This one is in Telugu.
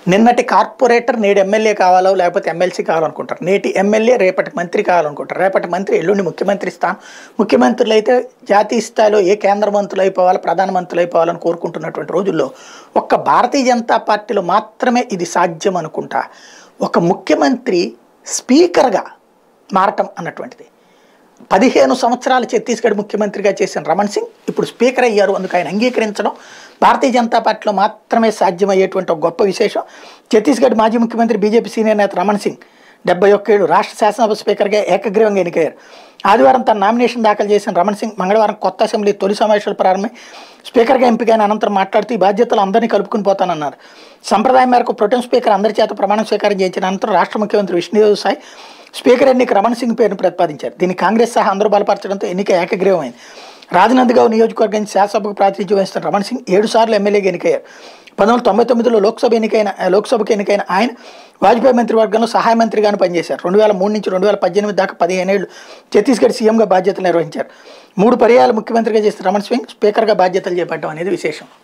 నిన్నటి కార్పొరేటర్ నేడు ఎమ్మెల్యే కావాలో లేకపోతే ఎమ్మెల్సీ కావాలనుకుంటారు నేటి ఎమ్మెల్యే రేపటి మంత్రి కావాలనుకుంటారు రేపటి మంత్రి ఎల్లుండి ముఖ్యమంత్రి స్థానం ముఖ్యమంత్రులు అయితే జాతీయ స్థాయిలో ఏ కేంద్ర మంత్రులు అయిపోవాలి ప్రధానమంత్రులు అయిపోవాలని కోరుకుంటున్నటువంటి రోజుల్లో ఒక్క భారతీయ జనతా పార్టీలో మాత్రమే ఇది సాధ్యం అనుకుంటా ఒక ముఖ్యమంత్రి స్పీకర్గా మారటం అన్నటువంటిది పదిహేను సంవత్సరాలు ఛత్తీస్గఢ్ ముఖ్యమంత్రిగా చేసిన రమణ్ సింగ్ ఇప్పుడు స్పీకర్ అయ్యారు అందుకు ఆయన అంగీకరించడం భారతీయ జనతా పార్టీలో మాత్రమే సాధ్యమయ్యేటువంటి ఒక గొప్ప విశేషం ఛత్తీస్గఢ్ మాజీ ముఖ్యమంత్రి బీజేపీ సీనియర్ నేత రమణ్ సింగ్ డెబ్బై ఒక్కేళ్ళు రాష్ట్ర శాసనసభ స్పీకర్గా ఏకగ్రీవంగా ఎన్నికయ్యారు ఆదివారం తన నామినేషన్ దాఖలు చేసిన రమణ్ సింగ్ మంగళవారం కొత్త అసెంబ్లీ తొలి సమావేశాలు ప్రారంభమై స్పీకర్గా ఎంపికైన అనంతరం మాట్లాడుతూ ఈ బాధ్యతలు అందరినీ కలుపుకుని పోతానన్నారు సంప్రదాయం మేరకు ప్రొటెం స్పీకర్ అందరి చేత ప్రమాణ స్వీకారం చేయించిన అనంతరం రాష్ట్ర ముఖ్యమంత్రి విష్ణుదేవ్ సాయ్ స్పీకర్ ఎన్నిక రమణ్ సింగ్ పేరును ప్రతిపాదించారు దీన్ని కాంగ్రెస్ సహా అందరూ బలపరచడంతో ఎన్నిక ఏకగ్రీవమైంది రాజనందగావ్ నియోజకవర్గం నుంచి శాసనసభకు ప్రాతినిధ్యం వహిస్తున్న రమణ్ సింగ్ ఏడు సార్లు ఎమ్మెల్యేగా ఎన్నికయ్యారు పంతొమ్మిది వందల తొంభై తొమ్మిదిలో లోక్సభ ఎన్నికైన లోక్సభకు ఎన్నికైన ఆయన వాజ్పేయి మంత్రివర్గంలో సహాయ మంత్రిగాను పనిచేశారు రెండు వేల మూడు నుంచి రెండు వేల పద్దెనిమిది దాకా పదిహేను ఏళ్ళు ఛత్తీస్గఢ్ సీఎంగా బాధ్యతలు నిర్వహించారు మూడు పర్యాయాలు ముఖ్యమంత్రిగా చేసిన రమణ్ సింగ్ స్పీకర్గా బాధ్యతలు చేపట్టడం అనేది విశేషం